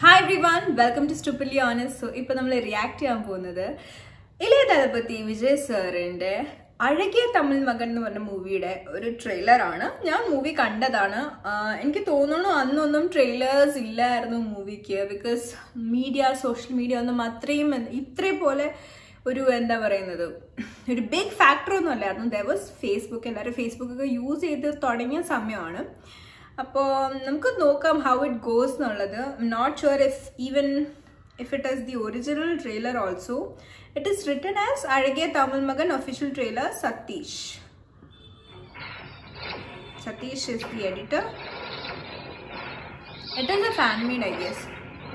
Hi everyone welcome to stupidly honest so ഇപ്പൊ നമ്മൾ react ചെയ്യാൻ പോകുന്നത് ഇളയ തലപ്പത്തി വിജയ് സാറിന്റെ അഴകിയ തമിഴ് മകൻ എന്ന് പറഞ്ഞ മൂവിയുടെ ഒരു ട്രെയിലറാണ് ഞാൻ മൂവി കണ്ടതാണ് ആഹ് എനിക്ക് തോന്നുന്നു അന്നൊന്നും ട്രെയിലേഴ്സ് ഇല്ലായിരുന്നു മൂവിക്ക് ബിക്കോസ് മീഡിയ സോഷ്യൽ മീഡിയ ഒന്നും അത്രയും ഇത്രയും പോലെ ഒരു എന്താ പറയുന്നത് ഒരു ബിഗ് ഫാക്ടർ ഒന്നും അല്ലായിരുന്നു ദർ വാസ് ഫേസ്ബുക്ക് എല്ലാവരും ഫേസ്ബുക്ക് ഒക്കെ യൂസ് ചെയ്ത് തുടങ്ങിയ സമയമാണ് അപ്പോൾ നമുക്ക് നോക്കാം ഹൗ ഇറ്റ് ഗോസ് എന്നുള്ളത് not sure if even if it is the original trailer also it is written as അഴകിയ Tamil Magan official trailer Satheesh Satheesh is the editor it is a fan made I guess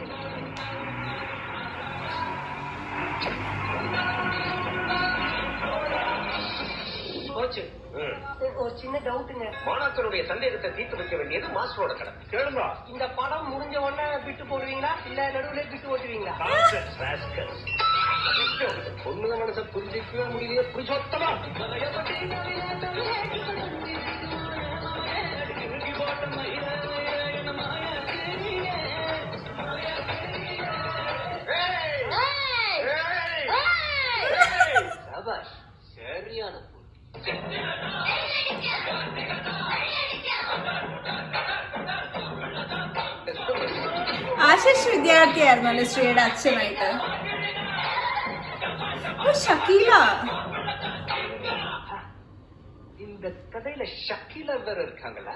போச்சு ஒரு சின்ன டவுட்டுங்க மாணாக்கருடைய சந்தேகத்தை தீர்த்து வைக்க வேண்டியது மாஸ்டரோட கடமை கேளுங்க இந்த படம் முடிஞ்ச உடனே விட்டு போடுவீங்களா இல்ல நடுவுல விட்டு ஓட்டுவீங்களா பொண்ணுங்க மனசை புரிஞ்சிக்கவே முடியலையே புரிச்சோத்தமா சபாஷ் சரியான பொண்ணு ആശിഷ് വിദ്യാർത്ഥിയായിരുന്നു അല്ലെ ശ്രീയുടെ അച്ഛനായിട്ട് ഓ, ഷക്കീല இந்த கதையில ஷக்கீலா வேற இருக்காங்களா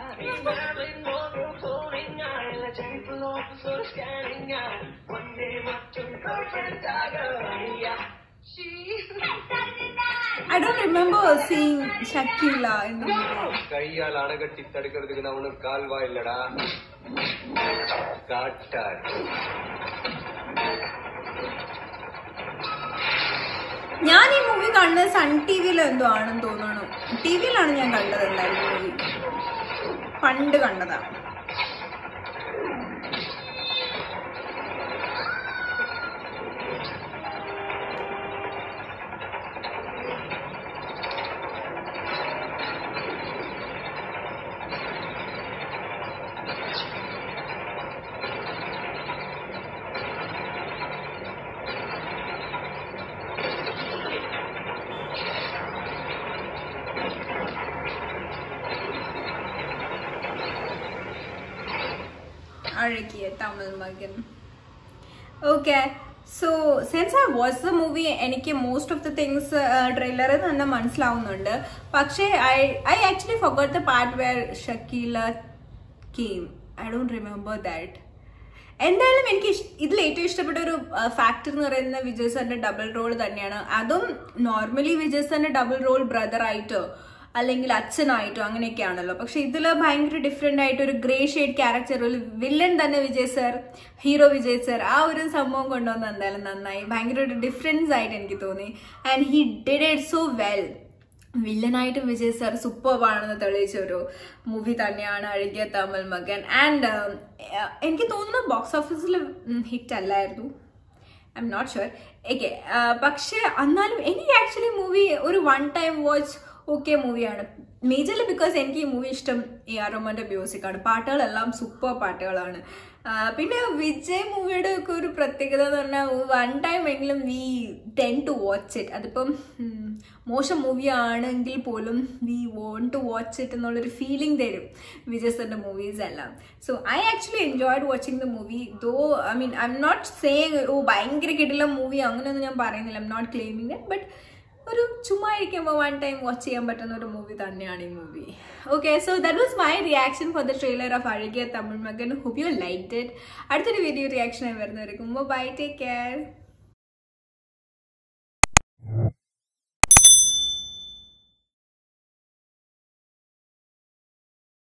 I don't remember seeing Shakila in the movie. கையால் அணைகட்டி தடுக்கிறதுக்கு நான் ஒன்னும் கால்வா இல்லடா காட்டார் ഞാൻ ഈ മൂവി കണ്ടത് സൺ ടി വിയിൽ എന്തോ ആണെന്ന് തോന്നുന്നു ടി വിയിലാണ് ഞാൻ കണ്ടത് എന്തായാലും മൂവി പണ്ട് കണ്ടതാ അഴകിയ Tamil Magan okay so since I watch the movie എനിക്ക് മോസ്റ്റ് ഓഫ് ദ തിങ്സ് ട്രെയിലറിൽ തന്നെ മനസ്സിലാവുന്നുണ്ട് പക്ഷേ I I actually forgot the part where Shakeela came I don't remember that എന്തായാലും എനിക്ക് ഇഷ്- ഇതിൽ ഏറ്റവും ഇഷ്ടപ്പെട്ട ഒരു ഫാക്ടർ എന്ന് പറയുന്നത് വിജയ് സാറിന്റെ ഡബിൾ റോൾ തന്നെയാണ് അതും നോർമലി വിജയ് സാറിന്റെ ഡബിൾ റോൾ ബ്രദർ ആയിട്ടോ അല്ലെങ്കിൽ അച്ഛനായിട്ടോ അങ്ങനെയൊക്കെയാണല്ലോ പക്ഷെ ഇതിൽ ഭയങ്കര ഡിഫറെന്റ് ആയിട്ട് ഒരു ഗ്രേ ഷെയ്ഡ് ക്യാരക്ടർ ഒരു വില്ലൻ തന്നെ Vijay sir hero Vijay sir ആ ഒരു സംഭവം കൊണ്ടുവന്ന് എന്തായാലും നന്നായി ഭയങ്കര ഒരു ഡിഫറൻസ് ആയിട്ട് എനിക്ക് തോന്നി and he did it so well വില്ലനായിട്ട് വിജയ് സാർ സൂപ്പർബാണെന്ന് തെളിയിച്ച ഒരു മൂവി തന്നെയാണ് അഴകിയ തമിഴ് മകൻ ആൻഡ് എനിക്ക് തോന്നുന്നു ബോക്സ് ഓഫീസിൽ ഹിറ്റ് അല്ലായിരുന്നു I'm not sure okay പക്ഷെ എന്നാലും എനിക്ക് ആക്ച്വലി മൂവി ഒരു വൺ ടൈം വാച്ച് ഓക്കെ മൂവിയാണ് മേജർലി ബിക്കോസ് എനിക്ക് ഈ മൂവി ഇഷ്ടം എ ആർ റഹ്മാന്റെ മ്യൂസിക് ആണ് പാട്ടുകളെല്ലാം സൂപ്പർ പാട്ടുകളാണ് ആ, പിന്നെ വിജയ് മൂവിയുടെ ഒക്കെ ഒരു പ്രത്യേകത എന്ന് പറഞ്ഞാൽ വൺ ടൈം എങ്കിലും we tend to watch it അതിപ്പം ഉം, മോശം മൂവി ആണെങ്കിൽ പോലും we won't to watch it എന്നുള്ളൊരു ഫീലിംഗ് തരും വിജയ് സാറിന്റെ മൂവീസ് എല്ലാം so I actually enjoyed watching the movie though I mean I'm not saying ഓ ഭയങ്കര കിട്ടില്ല മൂവി അങ്ങനെയൊന്നും ഞാൻ പറയുന്നില്ല I'm not claiming that but ഒരു ചുമ്മാ ഇരിക്കുമ്പോൾ വൺ ടൈം വാച്ച് ചെയ്യാൻ പറ്റുന്ന ഒരു മൂവി തന്നെയാണ് ഈ movie okay so that was my reaction for the trailer of അഴകിയ Tamil Magan hope you like it അടുത്തൊരു വീഡിയോ റിയാക്ഷനായി വരുന്നവരിക്കും ബൈ ടേക്ക് കെയർ